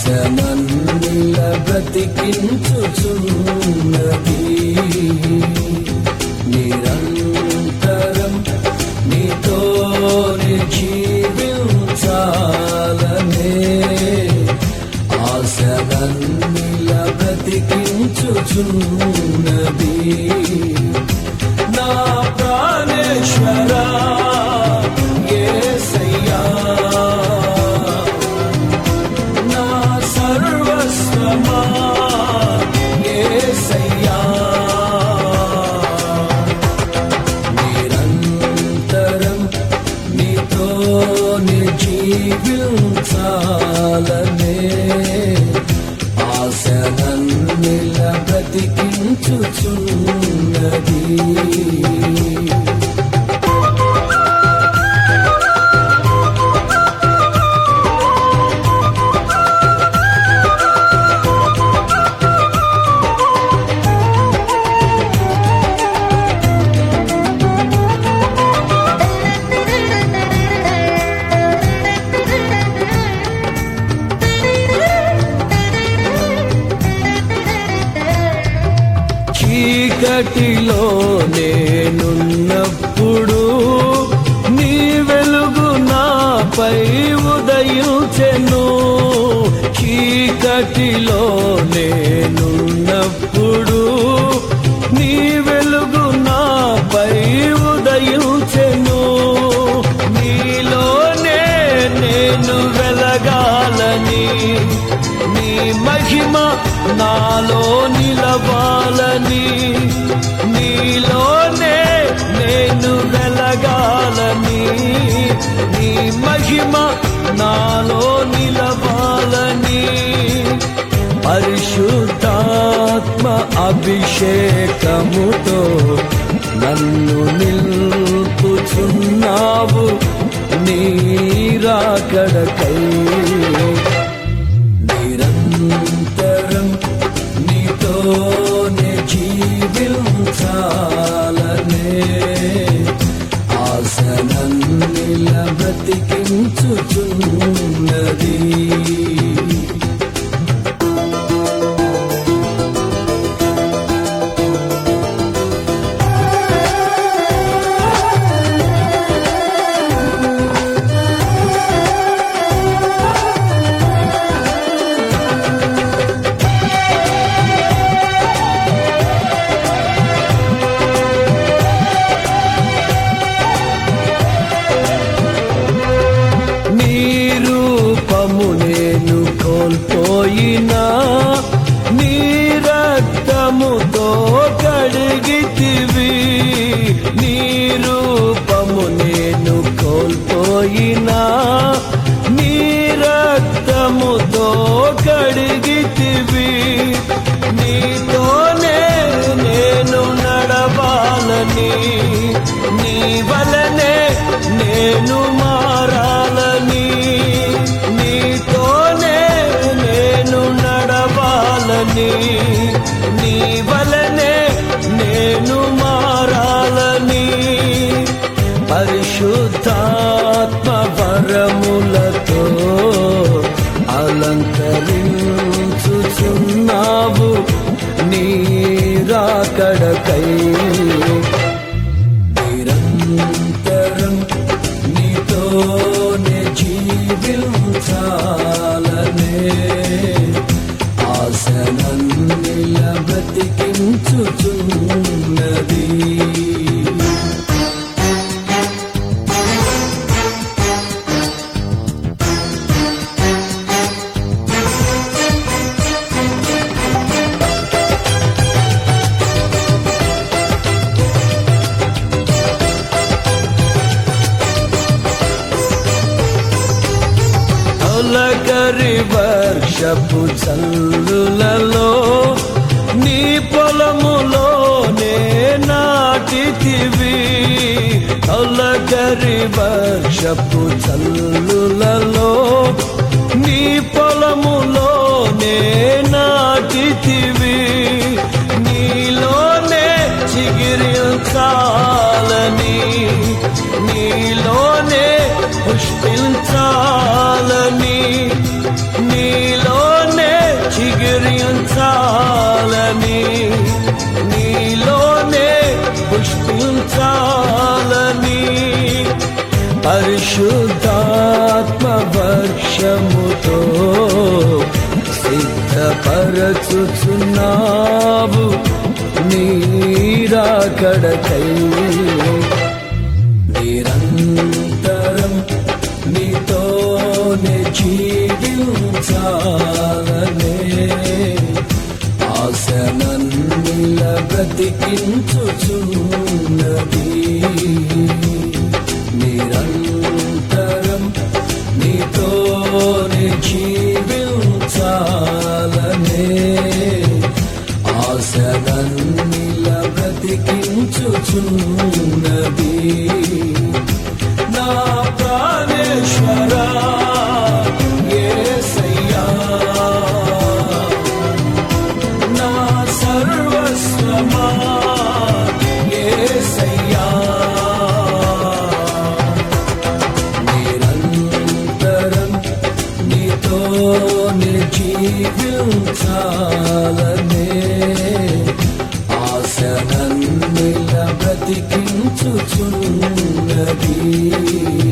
ఆశనన్నిల బ్రతికించుచున్నది నిరంతరం నీతోనే జీవించాలనే ఆశనన్నిల బ్రతికించుచున్నది నా ప్రాణేశ్వరా యేసయ్యా నా సర్వస్వమా యేసయ్యా నిరంతరం నీతోనే జీవించాలనే ఆశనన్నిల బ్రతికించుచున్నది చీకటిలో నేనున్నప్పుడు నీ వెలుగు నాపై ఉదయించెను చీకటిలో నేనున్నప్పుడు నీ వెలుగు నాపై ఉదయించెను నీలోనే నేను వెలగాలని నీ మహిమ నాలో నిలవాలని నీలోనే నేను వెలగాలని నీ మహిమ నాలో నిలవాలని పరిశుద్ధాత్మ అభిషేకముతో నన్ను నిల్పుచున్నావు నీరాకడకై నిరంతరం నీతోనే జీవించాలనే ఆసనన్నిల బ్రతికించుచున్నది నీ రూపము నేను కోల్పోయినా నీ రక్తముతో కడిగితివి నీ రూపము నేను కోల్పోయినా నీ రక్తముతో కడిగితివి నీతోనే నేను నడవాలని నీ వలనే నేను మారాలని నీతోనే నేను నడవాలని నీ వలనే నేను మారాలని పరిశుద్ధాత్మ వరములతో అలంకరించుచున్నావు నీరాకడకై నిరంతరం నీతోనే జీవించాలనే ఆసనన్నిల బ్రతికించుచున్నది తొలగరి వర్షపు చల్లులలో నీ పొలములోనే నాటితివి తొలగరి వర్షపు చల్లులలో నీ పొలములోనే నాటితివి నీలోనే చిగిరించాలని నీలోనే పుష్పించాలని నీలోనే హర్షముతో సిద్ధపరచుచున్నావు నీరాకడకై నిరంతరం నీతోనే జీవించాలనే ఆశనన్నిల బ్రతికించుచున్నది నిరంతరం నీతోనే జీవించాలనే ఆశనన్నిల బ్రతికించుచున్నది నా ప్రాణేశ్వరా యేసయ్యా నా సర్వస్వమా యేసయ్యా నిరంతరం నీతోనే జీవించాలనే ఆశనన్నిల బ్రతికించుచున్నది